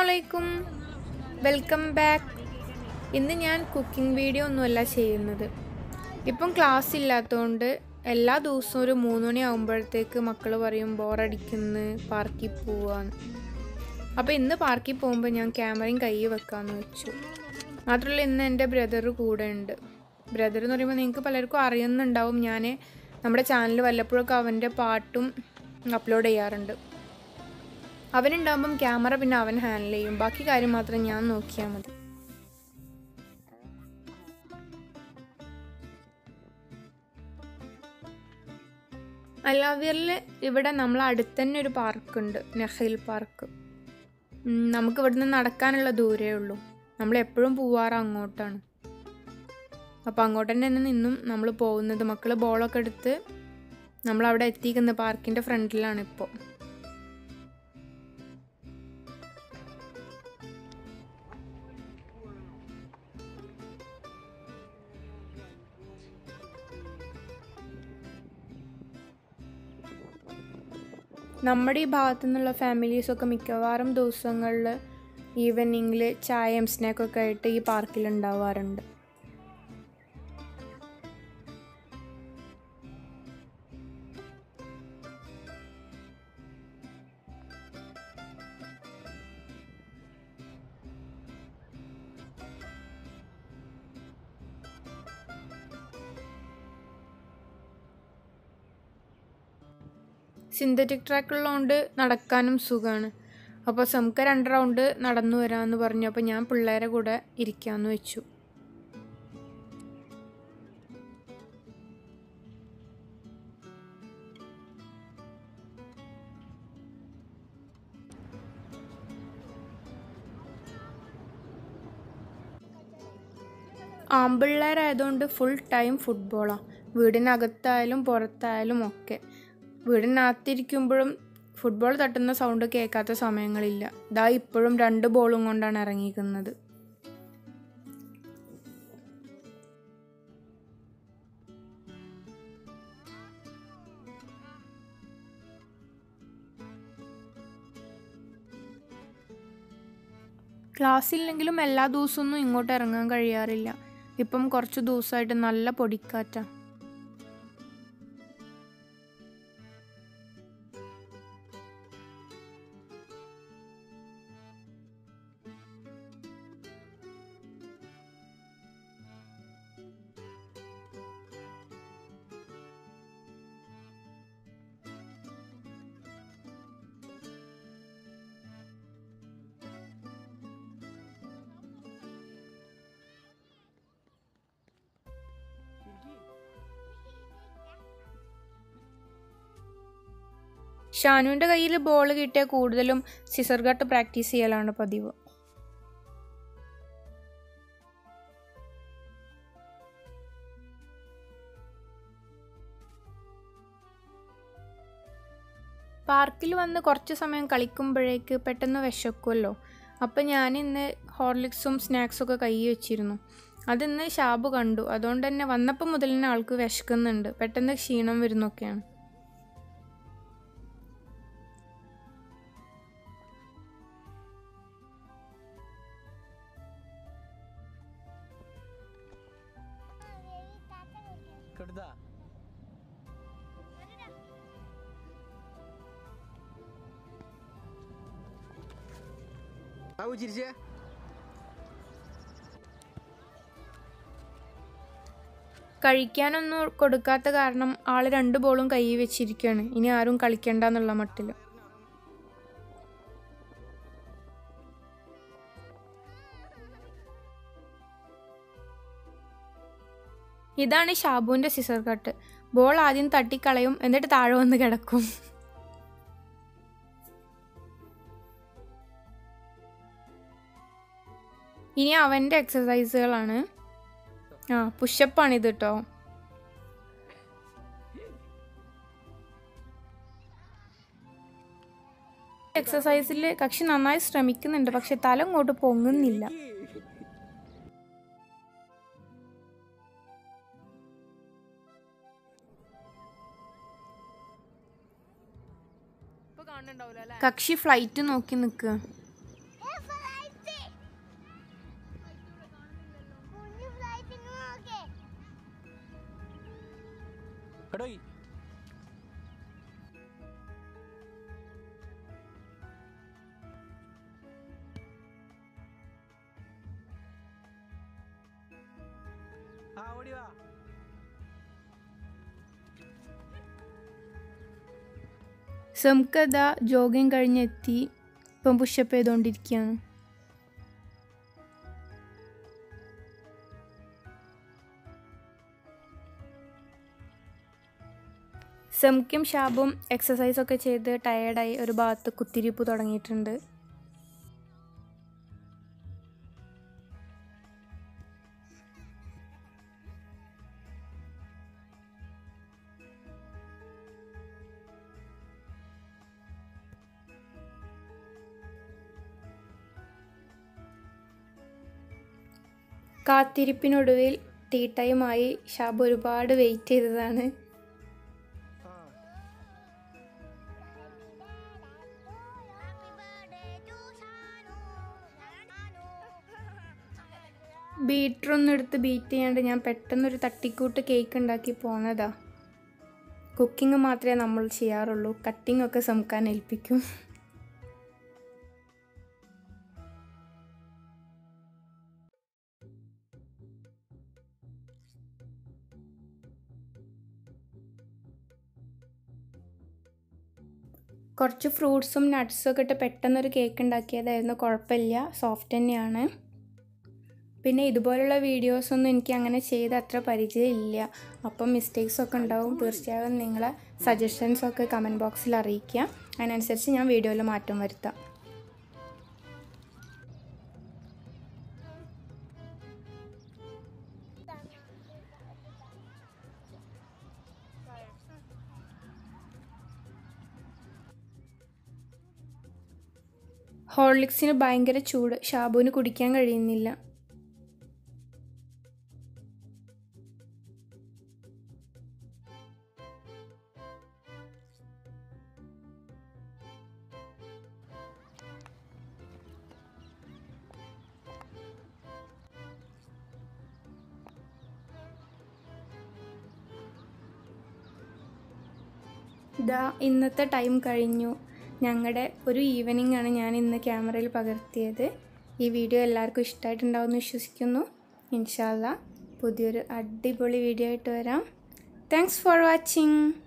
അസ്സലാമലൈക്കും welcome back ഇന്ന് ഞാൻ കുക്കിംഗ് വീഡിയോ ഒന്നുമല്ല ചെയ്യുന്നത് ഇപ്പം ക്ലാസ് ഇല്ലാത്തതുകൊണ്ട് എല്ലാ ദിവസവും ഒരു മൂന്ന് മണി ആകുമ്പോഴത്തേക്ക് മക്കൾ പറയും ബോറടിക്കുന്നു പാർക്കിൽ പോവാന്ന് അപ്പോൾ ഇന്ന് പാർക്കിൽ പോകുമ്പോൾ ഞാൻ ക്യാമറയും കൈ വെക്കാമെന്ന് വെച്ചു മാത്രമല്ല ഇന്ന് എൻ്റെ ബ്രദർ കൂടെ ഉണ്ട് ബ്രദർ എന്ന് പറയുമ്പോൾ നിങ്ങൾക്ക് പലർക്കും അറിയുന്നുണ്ടാവും ഞാൻ നമ്മുടെ ചാനൽ വല്ലപ്പോഴൊക്കെ അവൻ്റെ പാട്ടും അപ്ലോഡ് ചെയ്യാറുണ്ട് അവനുണ്ടാകുമ്പം ക്യാമറ പിന്നെ അവൻ ഹാൻഡിൽ ചെയ്യും ബാക്കി കാര്യം മാത്രം ഞാൻ നോക്കിയാൽ മതി അലാവിയറിൽ ഇവിടെ നമ്മൾ അടുത്ത് തന്നെ ഒരു പാർക്കുണ്ട് നെഹയിൽ പാർക്ക് ഉം, നമുക്ക് ഇവിടുന്ന് നടക്കാനുള്ള ദൂരേ ഉള്ളൂ നമ്മൾ എപ്പോഴും പോവാറ് അങ്ങോട്ടാണ് അപ്പോൾ അങ്ങോട്ട് തന്നെ നിന്നും നമ്മൾ പോകുന്നത് മക്കൾ ബോളൊക്കെ എടുത്ത് നമ്മൾ അവിടെ എത്തിക്കുന്ന പാർക്കിൻ്റെ ഫ്രണ്ടിലാണ് ഇപ്പോൾ നമ്മുടെ ഈ ഭാഗത്തു നിന്നുള്ള ഫാമിലീസൊക്കെ മിക്കവാറും ദിവസങ്ങളിൽ ഈവനിങ്ങിൽ ചായയും സ്നാക്കൊക്കെ ആയിട്ട് ഈ പാർക്കിൽ ഉണ്ടാവാറുണ്ട് സിന്തറ്റിക് ട്രാക്ക് ഉള്ളതുകൊണ്ട് നടക്കാനും സുഖമാണ് അപ്പോൾ നമുക്ക് രണ്ട് റൗണ്ട് നടന്നു വരാമെന്ന് പറഞ്ഞു അപ്പോൾ ഞാൻ പിള്ളേരെ കൂടെ ഇരിക്കാമെന്ന് വെച്ചു ആമ്പിള്ളേരായതുകൊണ്ട് ഫുൾ ടൈം ഫുട്ബോളാണ് വീടിനകത്തായാലും പുറത്തായാലും ഒക്കെ വീടിനകത്തിരിക്കുമ്പോഴും ഫുട്ബോൾ തട്ടുന്ന സൗണ്ട് കേൾക്കാത്ത സമയങ്ങളില്ല ഇതാ ഇപ്പോഴും രണ്ട് ബോളും കൊണ്ടാണ് ഇറങ്ങിയിരിക്കുന്നത് ക്ലാസ് ഇല്ലെങ്കിലും എല്ലാ ദിവസമൊന്നും ഇങ്ങോട്ട് ഇറങ്ങാൻ കഴിയാറില്ല ഇപ്പം കുറച്ച് ദിവസമായിട്ട് നല്ല പൊടിക്കാറ്റാ ഷാനുവിൻ്റെ കയ്യിൽ ബോൾ കിട്ടിയാൽ കൂടുതലും സിസർ കട്ട് പ്രാക്ടീസ് ചെയ്യലാണ് പതിവ് പാർക്കിൽ വന്ന് കുറച്ച് സമയം കളിക്കുമ്പോഴേക്ക് പെട്ടെന്ന് വിശക്കുമല്ലോ അപ്പം ഞാൻ ഇന്ന് ഹോർലിക്സും സ്നാക്സും ഒക്കെ കൈ വെച്ചിരുന്നു അതിന്ന് ഷാബു കണ്ടു അതുകൊണ്ട് തന്നെ വന്നപ്പോൾ മുതൽ തന്നെ ആൾക്ക് വിശക്കുന്നുണ്ട് പെട്ടെന്ന് ക്ഷീണം വരുന്നൊക്കെയാണ് കടുതാ ബാബു ചിരിച്ചേ കഴിക്കാനൊന്നും കൊടുക്കാത്ത കാരണം ആള് രണ്ട് ബോളും കൈ വെച്ചിരിക്കുകയാണ് ഇനി ആരും കളിക്കണ്ട എന്നുള്ള മട്ടിൽ ഇതാണ് ഷാബുവിൻ്റെ സിസർ കട്ട് ബോൾ ആദ്യം തട്ടിക്കളയും എന്നിട്ട് താഴെ വന്ന് കിടക്കും ഇനി അവൻ്റെ എക്സസൈസുകളാണ് ആ പുഷപ്പാണ് ഇത് കേട്ടോ എക്സസൈസിൽ കക്ഷി നന്നായി ശ്രമിക്കുന്നുണ്ട് പക്ഷെ തല അങ്ങോട്ട് പൊങ്ങുന്നില്ല കക്ഷി ഫ്ലൈറ്റ് നോക്കി നിൽക്കുക എടോയ് ആ ഓടി വാ സംക്കത ജോഗിങ് കഴിഞ്ഞെത്തി ഇപ്പം പുഷപ്പ് ചെയ്തുകൊണ്ടിരിക്കുകയാണ് സംക്കും ഷാബും എക്സസൈസ് ഒക്കെ ചെയ്ത് ടയേർഡായി ഒരു ഭാഗത്ത് കുത്തിരിപ്പ് തുടങ്ങിയിട്ടുണ്ട് കാത്തിരിപ്പിനൊടുവിൽ ടീ ടൈമായി ഷാബ് ഒരുപാട് വെയിറ്റ് ചെയ്തതാണ് ബീറ്ററൊന്നും എടുത്ത് ബീറ്റ് ചെയ്യാണ്ട് ഞാൻ പെട്ടെന്നൊരു തട്ടിക്കൂട്ട് കേക്ക് ഉണ്ടാക്കി പോന്നതാ കുക്കിംഗ് മാത്രമേ നമ്മൾ ചെയ്യാറുള്ളൂ കട്ടിംഗ് ഒക്കെ സംക്കാൻ ഏൽപ്പിക്കും കുറച്ച് ഫ്രൂട്ട്സും നട്ട്സും ഒക്കെ ഇട്ട് പെട്ടെന്നൊരു കേക്ക് ഉണ്ടാക്കിയതായിരുന്നു കുഴപ്പമില്ല സോഫ്റ്റ് തന്നെയാണ് പിന്നെ ഇതുപോലുള്ള വീഡിയോസൊന്നും എനിക്ക് അങ്ങനെ ചെയ്ത് അത്ര പരിചയമില്ല അപ്പം മിസ്റ്റേക്സ് ഒക്കെ ഉണ്ടാവും തീർച്ചയായും നിങ്ങളെ സജഷൻസ് ഒക്കെ കമൻറ്റ് ബോക്സിൽ അറിയിക്കുക അതിനനുസരിച്ച് ഞാൻ വീഡിയോയിൽ മാറ്റം വരുത്താം ഹോർലിക്സിന് ഭയങ്കര ചൂട് ഷാബുവിന് കുടിക്കാൻ കഴിയുന്നില്ല ഇതാ ഇന്നത്തെ ടൈം കഴിഞ്ഞു ഞങ്ങളുടെ ഒരു ഈവനിങ് ആണ് ഞാൻ ഇന്ന് ക്യാമറയിൽ പകർത്തിയത് ഈ വീഡിയോ എല്ലാവർക്കും ഇഷ്ടമായിട്ടുണ്ടാവുമെന്ന് വിശ്വസിക്കുന്നു ഇൻഷാല്ല പുതിയൊരു അടിപൊളി വീഡിയോ ആയിട്ട് വരാം താങ്ക്സ് ഫോർ വാച്ചിങ്